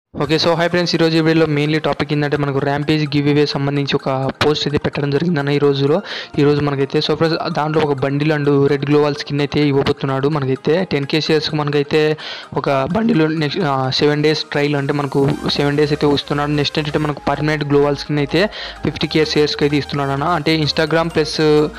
okay so hi friends ఈరోజు ఈ వీడియోలో మెయిన్లీ టాపిక్ ఏంటంటే మనకు ర్యాంపేజ్ గివ్ అవే సంబంధించి ఒక పోస్ట్ అయితే పెట్టడం జరిగిందన్న ఈ రోజులో ఈ రోజు మనకైతే సో ఫ్రెండ్స్ దాంట్లో ఒక bundle and red global skin అయితే ఇవ్వబోతున్నాడు మనకైతే టెన్ కే షేర్స్కి మనకైతే ఒక bundle next seven days trial అంటే మనకు సెవెన్ డేస్ అయితే ఇస్తున్నాడు నెక్స్ట్ ఏంటంటే మనకు పర్మనెంట్ గ్లోవల్ స్కిన్ అయితే ఫిఫ్టీ కే షేర్స్కి అయితే ఇస్తున్నాడు అన్న అంటే ఇన్స్టాగ్రామ్ ప్లస్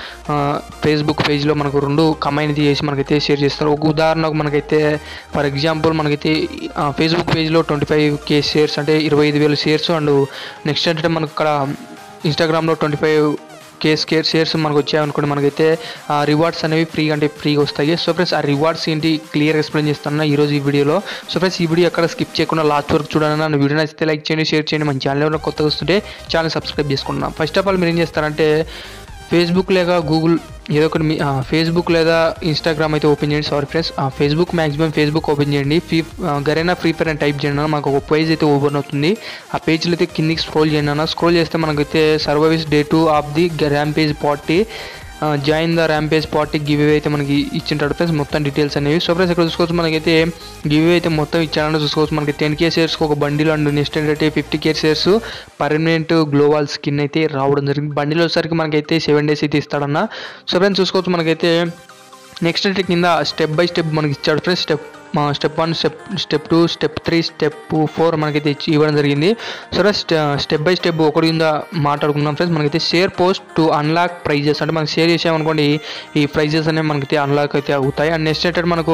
ఫేస్బుక్ పేజ్లో మనకు రెండు కంబైన్ చేసి మనకైతే షేర్ చేస్తారు ఒక ఉదాహరణకు మనకైతే ఫర్ ఎగ్జాంపుల్ మనకైతే ఫేస్బుక్ పేజ్లో ట్వంటీ ఫైవ్ కే షేర్స్ అంటే ఇరవై ఐదు వేల షేర్స్ అండ్ నెక్స్ట్ ఏంటంటే మనకు ఇక్కడ ఇన్స్టాగ్రామ్లో ట్వంటీ ఫైవ్ కే స్కేర్ షేర్స్ మనకు వచ్చాయనుకోండి మనకైతే ఆ రివార్డ్స్ అనేవి ఫ్రీ అంటే ఫ్రీగా వస్తాయి సో ఫ్రెండ్స్ ఆ రివార్డ్స్ ఏంటి క్లియర్ ఎక్స్ప్లెయిన్ చేస్తాను ఈ రోజు ఈ వీడియోలో సో ఫ్రెండ్స్ ఈ వీడియో ఎక్కడ స్కిప్ చేయకుండా లాస్ట్ వరకు చూడండి నన్ను వీడియో నచ్చితే లైక్ చేయండి షేర్ చేయండి మన ఛానల్ ఎవరైనా కొత్తగా వస్తుంటే ఛానల్ సబ్స్క్రైబ్ చేసుకుంటున్నాం ఫస్ట్ ఆఫ్ ఆల్ మీరు ఏం చేస్తారంటే ఫేస్బుక్ లేదా గూగుల్ ఏదో ఒకటి మీ ఫేస్బుక్ లేదా ఇన్స్టాగ్రామ్ అయితే ఓపెన్ చేయండి sorry friends Facebook maximum Facebook open చేయండి ఫీ గరేనా ఫ్రీ ఫైర్ అని టైప్ చేయండి అన్న మాకు ఒక పేజ్ అయితే ఓపెన్ అవుతుంది ఆ పేజ్లో అయితే కిందికి స్క్రోల్ చేయండి అన్న స్క్రోల్ చేస్తే మనకైతే service day two of the rampage party join the rampage party give away అయితే మనకి ఇచ్చింటాడు ఫ్రెండ్స్ మొత్తం డీటెయిల్స్ అనేవి సో ఫ్రెండ్స్ ఇక్కడ చూసుకోవచ్చు మనకైతే గివ్ అవే అయితే మొత్తం ఇచ్చాడని చూసుకోవచ్చు మనకి టెన్ కే షేర్స్కి ఒక బండిల్ అండ్ నెక్స్ట్ ఏంటంటే fifty K shares permanent global skin అయితే రావడం జరిగింది బండిల్ వచ్చేసరికి మనకైతే సెవెన్ డేస్ అయితే ఇస్తాడన్న సో ఫ్రెండ్స్ చూసుకోవచ్చు మనకైతే నెక్స్ట్ అంటే కింద స్టెప్ బై స్టెప్ మనకి ఇచ్చాడు friends step step one step step two step three step four మనకైతే ఇచ్చి ఇవ్వడం జరిగింది సో స్టెప్ బై స్టెప్ ఒకటి కింద మాట్లాడుకున్నాం ఫ్రెండ్స్ మనకైతే share post to unlock prizes అంటే మనం షేర్ చేసామనుకోండి ఈ ప్రైజెస్ అనేవి మనకైతే అన్లాక్ అయితే అవుతాయి అండ్ నెక్స్ట్ ఏంటంటే మనకు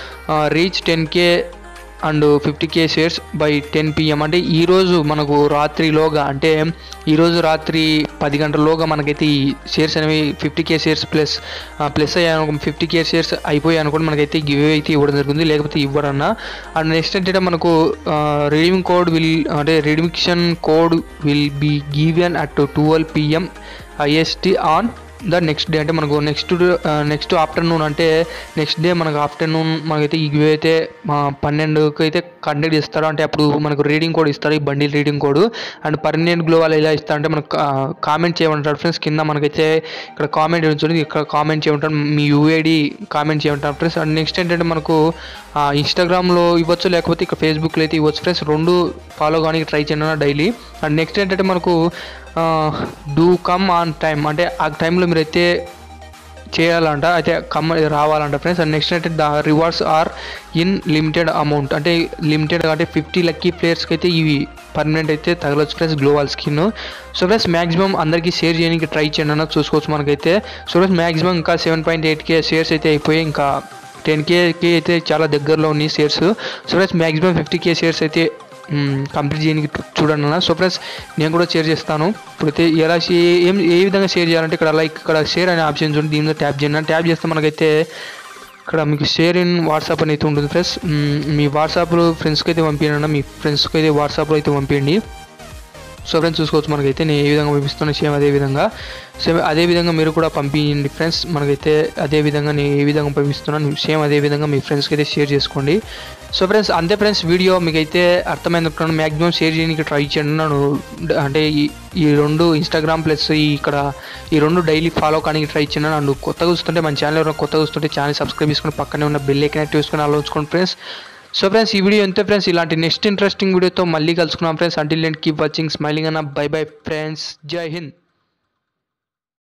reach ten K and fifty K shares by ten PM అంటే ఈరోజు మనకు రాత్రిలోగా అంటే ఈరోజు రాత్రి పది గంటలలోగా మనకైతే ఈ షేర్స్ అనేవి fifty K shares plus plus అయ్యాను ఫిఫ్టీ కే షేర్స్ అయిపోయాయి అనుకోండి మనకైతే గివ్ అయితే ఇవ్వడం జరుగుతుంది లేకపోతే ఇవ్వడన్నా అండ్ నెక్స్ట్ ఏంటంటే మనకు రిడీమింగ్ కోడ్ విల్ అంటే redemption code will be given at twelve PM IST on the next day అంటే మనకు నెక్స్ట్ నెక్స్ట్ ఆఫ్టర్నూన్ అంటే నెక్స్ట్ డే మనకు ఆఫ్టర్నూన్ మనకైతే ఈ గివ్ అయితే పన్నెండుకి అయితే కండక్ట్ చేస్తారు అంటే అప్పుడు మనకు రీడింగ్ కోడ్ ఇస్తారు ఈ bundle reading code and permanent glow వాళ్ళు ఎలా ఇస్తారు అంటే మనకు కామెంట్ చేయమంటారు ఫ్రెండ్స్ కింద మనకైతే ఇక్కడ కామెంట్ ఉంటుంది ఇక్కడ కామెంట్ చేయమంటారు మీ యూఐడి కామెంట్ చేయమంటారు ఫ్రెండ్స్ అండ్ నెక్స్ట్ ఏంటంటే మనకు ఇన్స్టాగ్రామ్లో ఇవ్వచ్చు లేకపోతే ఇక్కడ ఫేస్బుక్లో అయితే ఇవ్వచ్చు ఫ్రెండ్స్ రెండు ఫాలో కానీ ట్రై చేయను డైలీ అండ్ నెక్స్ట్ ఏంటంటే మనకు డూ కమ్ ఆన్ టైం అంటే ఆ టైంలో మీరైతే చేయాలంట అయితే కమ్ రావాలంట ఫ్రెండ్స్ అండ్ నెక్స్ట్ అంటే the rewards are in limited amount అంటే లిమిటెడ్ అంటే ఫిఫ్టీ లక్కీ ప్లేయర్స్కి అయితే ఇవి పర్మనెంట్ అయితే తగలొచ్చు friends global skin so friends maximum అందరికీ షేర్ చేయడానికి ట్రై చేయండి అన్న చూసుకోవచ్చు మనకైతే సో ఫ్రెండ్స్ మాక్సిమం ఇంకా seven point eight K shares అయితే అయిపోయాయి ఇంకా టెన్ కేకి అయితే చాలా దగ్గరలో ఉన్నాయి shares so friends maximum fifty K shares అయితే కంప్లీట్ చేయడానికి చూడండి అన్న సో ఫ్రెండ్స్ నేను కూడా షేర్ చేస్తాను ఇప్పుడైతే ఎలా ఏం ఏ విధంగా షేర్ చేయాలంటే ఇక్కడ లైక్ ఇక్కడ షేర్ అనే ఆప్షన్స్ ఉంటుంది దీని మీద ట్యాప్ చేయండి ట్యాప్ చేస్తే మనకైతే ఇక్కడ మీకు షేర్ ఇన్ వాట్సాప్ అని అయితే ఉంటుంది ఫ్రెండ్స్ మీ వాట్సాప్లో ఫ్రెండ్స్కి అయితే పంపించండి మీ ఫ్రెండ్స్కి అయితే వాట్సాప్లో అయితే పంపించండి సో ఫ్రెండ్స్ చూసుకోవచ్చు మనకైతే నేను ఏ విధంగా పంపిస్తున్నా సేమ్ అదే విధంగా సేమ్ అదే విధంగా మీరు కూడా పంపించండి ఫ్రెండ్స్ మనకైతే అదే విధంగా నేను ఏ విధంగా పంపిస్తున్నాను సేమ్ అదే విధంగా మీ ఫ్రెండ్స్కి అయితే షేర్ చేసుకోండి సో ఫ్రెండ్స్ అంతే ఫ్రెండ్స్ వీడియో మీకైతే అర్థమైంది అనుకున్నాను మ్యాక్సిమం షేర్ చేయడానికి ట్రై చేయండి నన్ను అంటే ఈ ఈ రెండు ఇన్స్టాగ్రామ్ ప్లస్ ఈ ఇక్కడ ఈ రెండు డైలీ ఫాలో కానీ ట్రై చేయండి నన్ను కొత్తగా చూస్తుంటే మన ఛానల్ ఎవరైనా కొత్తగా చూస్తుంటే ఛానల్ సబ్స్క్రైబ్ చేసుకుని పక్కనే ఉన్న బెల్ ఐకన్ యాక్టివ్ చేసుకుని అలా ఉంచుకోండి ఫ్రెండ్స్ సో ఫ్రెండ్స్ ఈ వీడియో ఎంతో ఫ్రెండ్స్ ఇలాంటి నెక్స్ట్ ఇంట్రెస్టింగ్ వీడియోతో మళ్ళీ కలుసుకున్నాం friends until and keep watching smiling అన్న బై బై ఫ్రెండ్స్ జై హింద్